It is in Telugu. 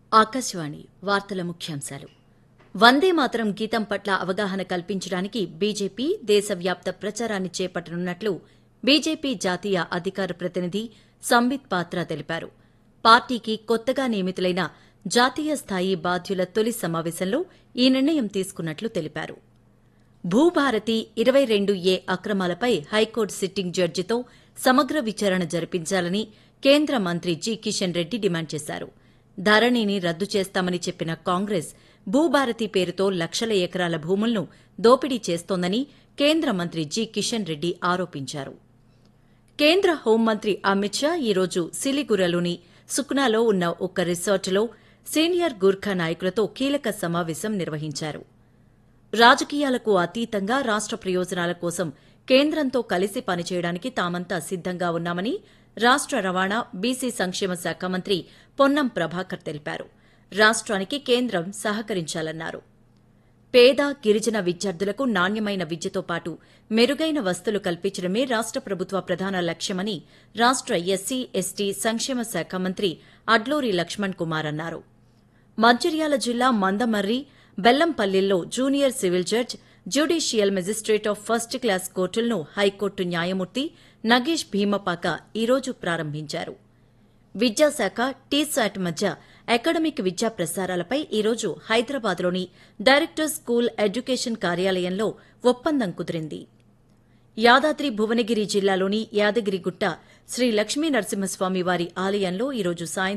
ఆకాశవాణి వార్తల ముఖ్యాంశాలు వందే మాతరం గీతం పట్ల అవగాహన కల్పించడానికి బీజేపీ దేశవ్యాప్త ప్రచారాన్ని చేపట్టనున్నట్లు బీజేపీ జాతీయ అధికార ప్రతినిధి సంబిత్ పాత్ర తెలిపారు పార్టీకి కొత్తగా నియమితులైన జాతీయ స్థాయి బాధ్యుల తొలి సమావేశంలో ఈ నిర్ణయం తీసుకున్నట్లు తెలిపారు భూభారతి ఇరవై రెండు ఏ అక్రమాలపై హైకోర్టు సిట్టింగ్ జడ్జితో సమగ్ర విచారణ జరిపించాలని కేంద్ర మంత్రి జి కిషన్ రెడ్డి డిమాండ్ చేశారు ధరణిని రద్దు చేస్తామని చెప్పిన కాంగ్రెస్ భూభారతి పేరుతో లక్షల ఎకరాల భూములను దోపిడీ చేస్తోందని కేంద్ర మంత్రి జి కిషన్ రెడ్డి ఆరోపించారు కేంద్ర హోంమంత్రి అమిత్ షా ఈరోజు సిలిగురలోని సుక్నాలో ఉన్న ఒక రిసార్టులో సీనియర్ గూర్ఖా నాయకులతో కీలక సమావేశం నిర్వహించారు రాజకీయాలకు అతీతంగా రాష్ట ప్రయోజనాల కోసం కేంద్రంతో కలిసి పనిచేయడానికి తామంతా సిద్దంగా ఉన్నామని రాష్ట రవాణా బీసీ సంక్షేమ శాఖ మంత్రి పొన్నం ప్రభాకర్ తెలిపారు రాష్ట్రానికి కేంద్రం సహకరించాలన్నారు పేద గిరిజన విద్యార్థులకు నాణ్యమైన విద్యతో పాటు మెరుగైన వస్తువులు కల్పించడమే రాష్ట ప్రభుత్వ ప్రధాన లక్ష్యమని రాష్ట ఎస్సీ ఎస్టీ సంక్షేమ శాఖ మంత్రి అడ్లూరి లక్ష్మణ్ కుమార్ అన్నారు మంచిర్యాల జిల్లా మందమర్రి బెల్లంపల్లిలో junior civil judge judicial magistrate of first class కోర్టులను హైకోర్టు న్యాయమూర్తి నగేష్ భీమపాక ఈరోజు ప్రారంభించారు విద్యాశాఖ టీశాట్ మధ్య అకాడమిక్ విద్యా ప్రసారాలపై ఈరోజు హైదరాబాద్లోని డైరెక్టర్ స్కూల్ ఎడ్యుకేషన్ కార్యాలయంలో ఒప్పందం కుదిరింది యాదాద్రి భువనగిరి జిల్లాలోని యాదగిరిగుట్ట శ్రీ లక్ష్మీ నరసింహస్వామి వారి ఆలయంలో ఈరోజు సాయంత్రం